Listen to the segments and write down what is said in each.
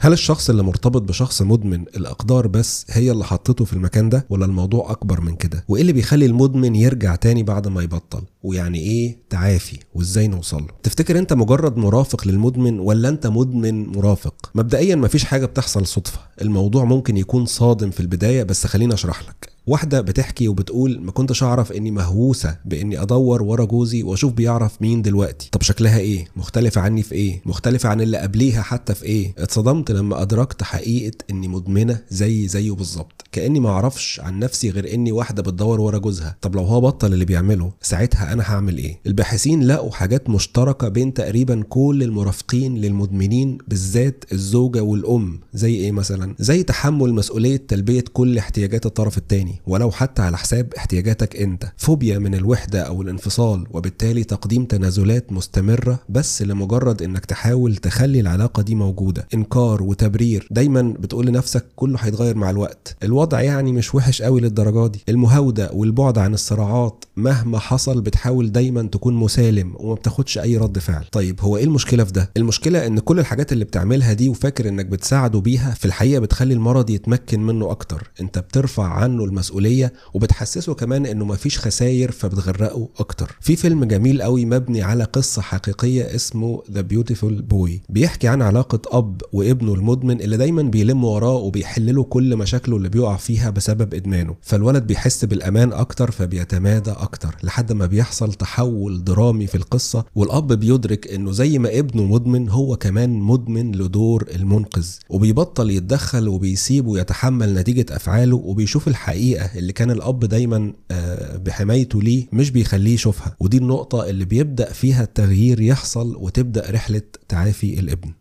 هل الشخص اللي مرتبط بشخص مدمن الاقدار بس هي اللي حطته في المكان ده ولا الموضوع اكبر من كده وايه اللي بيخلي المدمن يرجع تاني بعد ما يبطل ويعني ايه تعافي وازاي نوصل له تفتكر انت مجرد مرافق للمدمن ولا انت مدمن مرافق مبدئيا مفيش حاجه بتحصل صدفه الموضوع ممكن يكون صادم في البدايه بس خليني اشرح لك واحدة بتحكي وبتقول ما كنتش أعرف إني مهووسة بإني أدور ورا جوزي وأشوف بيعرف مين دلوقتي طب شكلها إيه؟ مختلفة عني في إيه؟ مختلفة عن اللي قبليها حتى في إيه؟ اتصدمت لما أدركت حقيقة إني مدمنة زي زيه بالظبط كأني ما أعرفش عن نفسي غير إني واحدة بتدور ورا جوزها طب لو هو بطل اللي بيعمله ساعتها أنا هعمل إيه؟ الباحثين لقوا حاجات مشتركة بين تقريبا كل المرافقين للمدمنين بالذات الزوجة والأم زي إيه مثلا؟ زي تحمل مسؤولية تلبية كل احتياجات الطرف الثاني ولو حتى على حساب احتياجاتك انت فوبيا من الوحدة او الانفصال وبالتالي تقديم تنازلات مستمرة بس لمجرد انك تحاول تخلي العلاقة دي موجودة انكار وتبرير دايما بتقول لنفسك كله هيتغير مع الوقت الوضع يعني مش وحش قوي للدرجة دي المهاودة والبعد عن الصراعات مهما حصل بتحاول دايما تكون مسالم وما بتاخدش اي رد فعل طيب هو ايه المشكلة في ده المشكلة ان كل الحاجات اللي بتعملها دي وفاكر انك بتساعده بيها في الحقيقة بتخلي المرض يتمكن منه اكتر انت بترفع عنه المسؤولية وبتحسسه كمان انه مفيش خساير فبتغرقه اكتر في فيلم جميل قوي مبني على قصة حقيقية اسمه ذا بيوتيفول بوي بيحكي عن علاقة اب وابنه المدمن اللي دايما بيلم وراه وبيحل له كل مشاكله اللي بيقع فيها بسبب ادمانه فالولد بيحس بالامان اكتر فبيتمادى اكتر لحد ما بيحصل تحول درامي في القصة والاب بيدرك انه زي ما ابنه مدمن هو كمان مدمن لدور المنقذ وبيبطل يتدخل وبيسيبه يتحمل نتيجة افعاله وبيشوف الحقيقة اللي كان الاب دايما آه، بحمايته ليه مش بيخليه يشوفها ودي النقطة اللي بيبدأ فيها التغيير يحصل وتبدأ رحلة تعافي الابن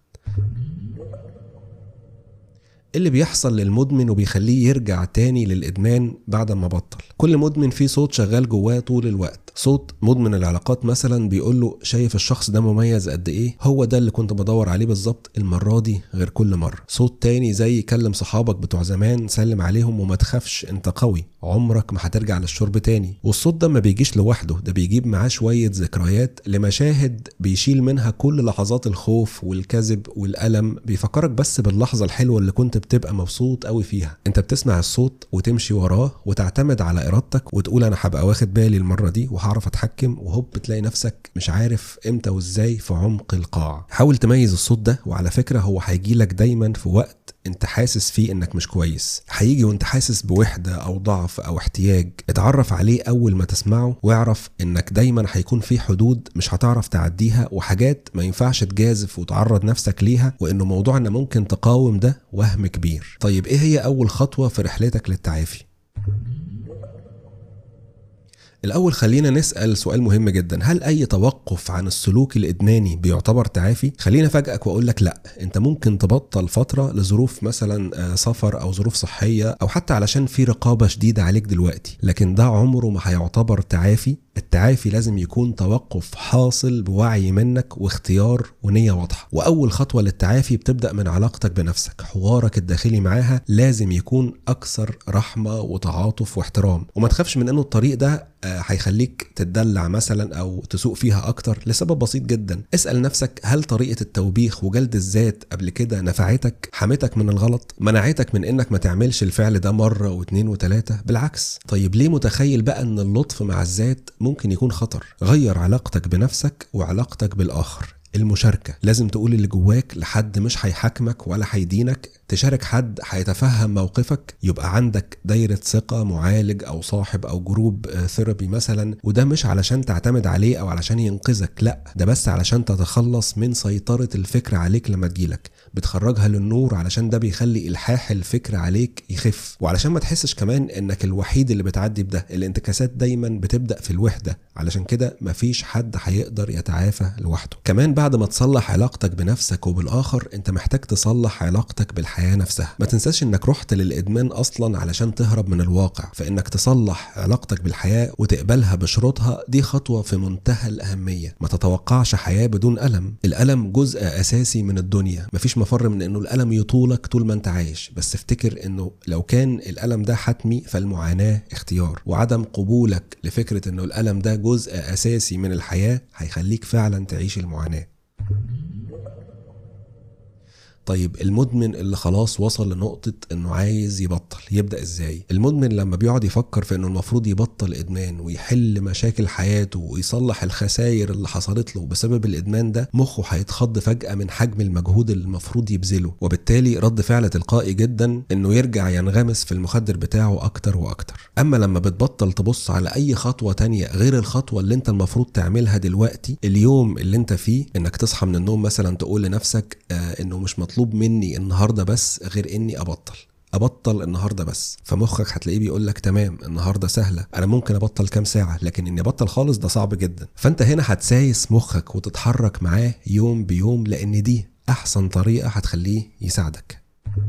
اللي بيحصل للمدمن وبيخليه يرجع تاني للإدمان بعد ما بطل كل مدمن فيه صوت شغال جواه طول الوقت صوت مدمن العلاقات مثلا بيقول له شايف الشخص ده مميز قد ايه هو ده اللي كنت بدور عليه بالظبط المرة دي غير كل مرة صوت تاني زي كلم صحابك بتوع زمان سلم عليهم وما تخافش انت قوي عمرك ما هترجع للشرب تاني والصوت ده ما بيجيش لوحده ده بيجيب معاه شوية ذكريات لمشاهد بيشيل منها كل لحظات الخوف والكذب والألم بيفكرك بس باللحظة الحلوة اللي كنت بتبقى مبسوط قوي فيها انت بتسمع الصوت وتمشي وراه وتعتمد على ارادتك وتقول انا هبقى واخد بالي المرة دي وهعرف اتحكم وهوب تلاقي نفسك مش عارف امتى وازاي في عمق القاع حاول تميز الصوت ده وعلى فكرة هو هيجيلك دايما في وقت انت حاسس فيه انك مش كويس هيجي وانت حاسس بوحدة او ضعف او احتياج اتعرف عليه اول ما تسمعه واعرف انك دايما هيكون في حدود مش هتعرف تعديها وحاجات ما ينفعش تجازف وتعرض نفسك ليها وانه موضوع ان ممكن تقاوم ده وهم كبير طيب ايه هي اول خطوة في رحلتك للتعافي الأول خلينا نسأل سؤال مهم جدا هل أي توقف عن السلوك الإدماني بيعتبر تعافي؟ خلينا أفاجئك وأقول لك لأ أنت ممكن تبطل فترة لظروف مثلا آه، سفر أو ظروف صحية أو حتى علشان في رقابة شديدة عليك دلوقتي لكن ده عمره ما هيعتبر تعافي التعافي لازم يكون توقف حاصل بوعي منك واختيار ونية واضحة وأول خطوة للتعافي بتبدأ من علاقتك بنفسك حوارك الداخلي معاها لازم يكون أكثر رحمة وتعاطف واحترام وما تخافش من أنه الطريق ده آه، هيخليك تتدلع مثلا أو تسوق فيها أكتر لسبب بسيط جدا اسأل نفسك هل طريقة التوبيخ وجلد الذات قبل كده نفعتك حمتك من الغلط منعتك من انك ما تعملش الفعل ده مرة واتنين وتلاتة بالعكس طيب ليه متخيل بقى ان اللطف مع الذات ممكن يكون خطر غير علاقتك بنفسك وعلاقتك بالآخر المشاركة لازم تقول اللي جواك لحد مش هيحاكمك ولا هيدينك تشارك حد هيتفهم موقفك يبقى عندك دايرة ثقة معالج أو صاحب أو جروب آه، ثيرابي مثلا وده مش علشان تعتمد عليه أو علشان ينقذك لا ده بس علشان تتخلص من سيطرة الفكرة عليك لما تجيلك بتخرجها للنور علشان ده بيخلي إلحاح الفكرة عليك يخف وعلشان ما تحسش كمان إنك الوحيد اللي بتعدي بده الانتكاسات دايما بتبدأ في الوحدة علشان كده مفيش حد هيقدر يتعافى لوحده كمان بعد ما تصلح علاقتك بنفسك وبالآخر انت محتاج تصلح علاقتك بالحياة نفسها ما تنساش انك رحت للإدمان أصلا علشان تهرب من الواقع فإنك تصلح علاقتك بالحياة وتقبلها بشروطها دي خطوة في منتهى الأهمية ما تتوقعش حياة بدون ألم الألم جزء أساسي من الدنيا مفيش مفر من انه الألم يطولك طول ما انت عايش بس افتكر انه لو كان الألم ده حتمي فالمعاناة اختيار وعدم قبولك لفكرة انه الألم ده جزء أساسي من الحياة هيخليك فعلا تعيش المعاناة طيب المدمن اللي خلاص وصل لنقطة انه عايز يبطل يبدأ ازاي المدمن لما بيقعد يفكر في انه المفروض يبطل ادمان ويحل مشاكل حياته ويصلح الخسائر اللي حصلت له بسبب الادمان ده مخه هيتخض فجأة من حجم المجهود اللي المفروض يبذله وبالتالي رد فعل تلقائي جدا انه يرجع ينغمس في المخدر بتاعه اكتر واكتر اما لما بتبطل تبص على اي خطوة تانية غير الخطوة اللي انت المفروض تعملها دلوقتي اليوم اللي انت فيه انك تصحى من النوم مثلا تقول لنفسك آه انه مش مطلوب مني النهارده بس غير اني ابطل ابطل النهارده بس فمخك هتلاقيه بيقول لك تمام النهارده سهله انا ممكن ابطل كام ساعه لكن اني ابطل خالص ده صعب جدا فانت هنا هتسايس مخك وتتحرك معاه يوم بيوم لان دي احسن طريقه هتخليه يساعدك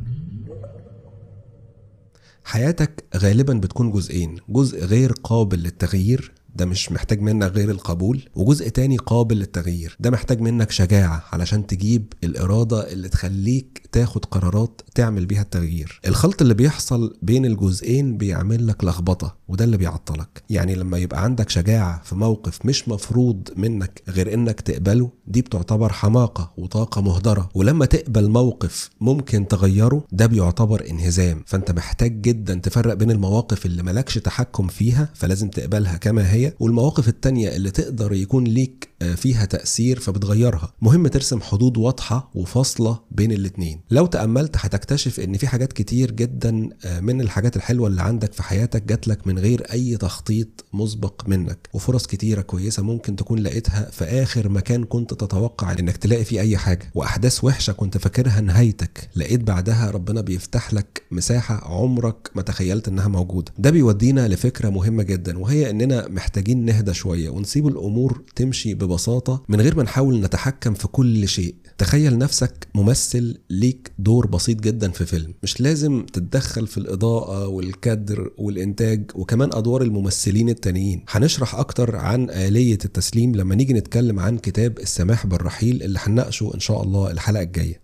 حياتك غالبا بتكون جزئين جزء غير قابل للتغيير ده مش محتاج منك غير القبول وجزء تاني قابل للتغيير ده محتاج منك شجاعة علشان تجيب الإرادة اللي تخليك تاخد قرارات تعمل بيها التغيير الخلط اللي بيحصل بين الجزئين بيعمل لك لخبطة وده اللي بيعطلك يعني لما يبقى عندك شجاعة في موقف مش مفروض منك غير انك تقبله دي بتعتبر حماقة وطاقة مهدرة ولما تقبل موقف ممكن تغيره ده بيعتبر انهزام فانت محتاج جدا تفرق بين المواقف اللي ملكش تحكم فيها فلازم تقبلها كما هي والمواقف التانية اللي تقدر يكون ليك فيها تأثير فبتغيرها مهم ترسم حدود واضحة وفاصلة بين الاتنين لو تأملت هتكتشف ان في حاجات كتير جدا من الحاجات الحلوة اللي عندك في حياتك جاتلك من غير اي تخطيط مسبق منك وفرص كتيرة كويسة ممكن تكون لقيتها في اخر مكان كنت تتوقع انك تلاقي فيه اي حاجة واحداث وحشة كنت فاكرها نهايتك لقيت بعدها ربنا بيفتح لك مساحة عمرك ما تخيلت انها موجودة ده بيودينا لفكرة مهمة جدا وهي اننا محتاجين نهدى شوية ونسيب الامور تمشي ببساطة من غير ما نحاول نتحكم في كل شيء تخيل نفسك ممثل ليك دور بسيط جدا في فيلم مش لازم تتدخل في الإضاءة والكادر والإنتاج وكمان أدوار الممثلين التانيين هنشرح أكتر عن آلية التسليم لما نيجي نتكلم عن كتاب السماح بالرحيل اللي هنناقشه إن شاء الله الحلقة الجاية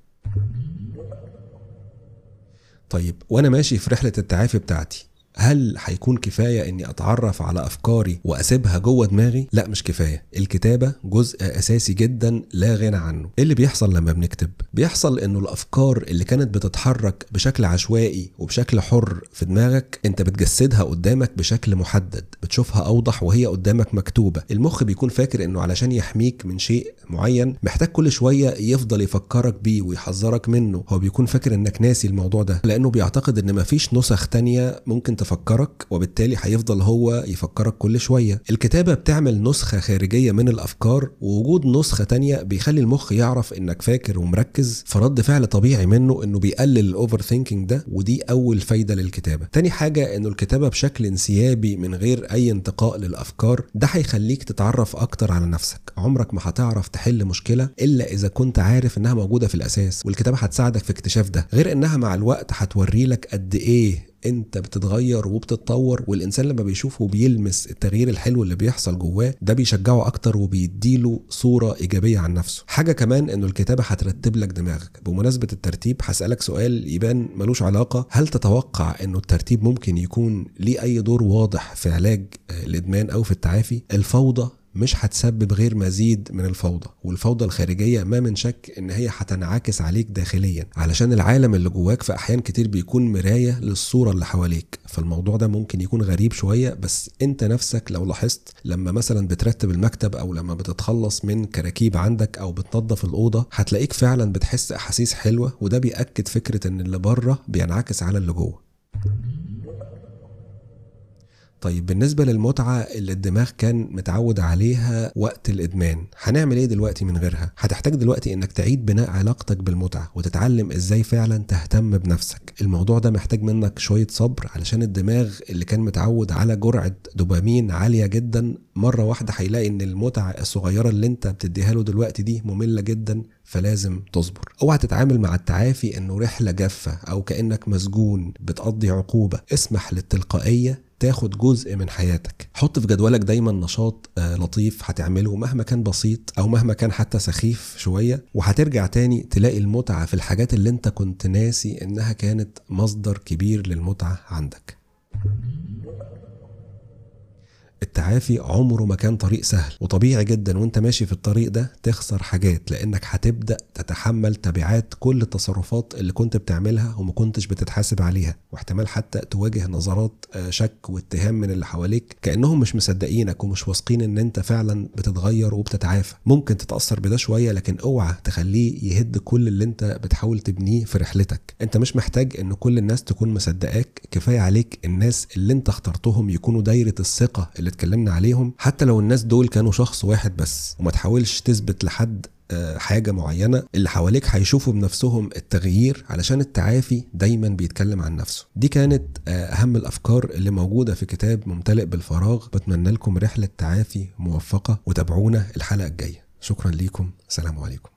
طيب وأنا ماشي في رحلة التعافي بتاعتي هل هيكون كفايه اني اتعرف على افكاري واسيبها جوه دماغي لا مش كفايه الكتابه جزء اساسي جدا لا غنى عنه ايه اللي بيحصل لما بنكتب بيحصل انه الافكار اللي كانت بتتحرك بشكل عشوائي وبشكل حر في دماغك انت بتجسدها قدامك بشكل محدد بتشوفها اوضح وهي قدامك مكتوبه المخ بيكون فاكر انه علشان يحميك من شيء معين محتاج كل شويه يفضل يفكرك بيه ويحذرك منه هو بيكون فاكر انك ناسي الموضوع ده لانه بيعتقد ان مفيش نسخ تانية ممكن تفكرك وبالتالي هيفضل هو يفكرك كل شويه الكتابه بتعمل نسخه خارجيه من الافكار ووجود نسخه تانية بيخلي المخ يعرف انك فاكر ومركز فرد فعل طبيعي منه انه بيقلل الاوفر ثينكينج ده ودي اول فايده للكتابه تاني حاجه انه الكتابه بشكل انسيابي من غير اي انتقاء للافكار ده هيخليك تتعرف اكتر على نفسك عمرك ما هتعرف تحل مشكله الا اذا كنت عارف انها موجوده في الاساس والكتابه هتساعدك في اكتشاف ده غير انها مع الوقت هتوري لك قد ايه انت بتتغير وبتتطور والانسان لما بيشوف وبيلمس التغيير الحلو اللي بيحصل جواه ده بيشجعه اكتر وبيديله صوره ايجابيه عن نفسه حاجه كمان انه الكتابه هترتب لك دماغك بمناسبه الترتيب هسالك سؤال يبان ملوش علاقه هل تتوقع انه الترتيب ممكن يكون ليه اي دور واضح في علاج الادمان او في التعافي الفوضى مش هتسبب غير مزيد من الفوضى والفوضى الخارجية ما من شك ان هي هتنعكس عليك داخليا علشان العالم اللي جواك في احيان كتير بيكون مراية للصورة اللي حواليك فالموضوع ده ممكن يكون غريب شوية بس انت نفسك لو لاحظت لما مثلا بترتب المكتب او لما بتتخلص من كراكيب عندك او بتنظف الأوضة هتلاقيك فعلا بتحس احاسيس حلوة وده بيأكد فكرة ان اللي بره بينعكس على اللي جوه طيب بالنسبة للمتعة اللي الدماغ كان متعود عليها وقت الإدمان هنعمل إيه دلوقتي من غيرها؟ هتحتاج دلوقتي إنك تعيد بناء علاقتك بالمتعة وتتعلم إزاي فعلا تهتم بنفسك الموضوع ده محتاج منك شوية صبر علشان الدماغ اللي كان متعود على جرعة دوبامين عالية جدا مرة واحدة هيلاقي إن المتعة الصغيرة اللي أنت بتديها له دلوقتي دي مملة جدا فلازم تصبر اوعى تتعامل مع التعافي انه رحله جافه او كانك مسجون بتقضي عقوبه اسمح للتلقائيه تاخد جزء من حياتك حط في جدولك دايما نشاط لطيف هتعمله مهما كان بسيط او مهما كان حتى سخيف شويه وهترجع تاني تلاقي المتعه في الحاجات اللي انت كنت ناسي انها كانت مصدر كبير للمتعه عندك التعافي عمره ما كان طريق سهل وطبيعي جدا وانت ماشي في الطريق ده تخسر حاجات لانك هتبدا تتحمل تبعات كل التصرفات اللي كنت بتعملها وما كنتش بتتحاسب عليها واحتمال حتى تواجه نظرات آه، شك واتهام من اللي حواليك كانهم مش مصدقينك ومش واثقين ان انت فعلا بتتغير وبتتعافى ممكن تتاثر بده شويه لكن اوعى تخليه يهد كل اللي انت بتحاول تبنيه في رحلتك انت مش محتاج ان كل الناس تكون مصدقاك كفايه عليك الناس اللي انت اخترتهم يكونوا دايره الثقه اللي اتكلمنا عليهم حتى لو الناس دول كانوا شخص واحد بس وما تحاولش تثبت لحد آه، حاجة معينة اللي حواليك هيشوفوا بنفسهم التغيير علشان التعافي دايما بيتكلم عن نفسه دي كانت آه، أهم الأفكار اللي موجودة في كتاب ممتلئ بالفراغ بتمنى لكم رحلة تعافي موفقة وتابعونا الحلقة الجاية شكرا ليكم سلام عليكم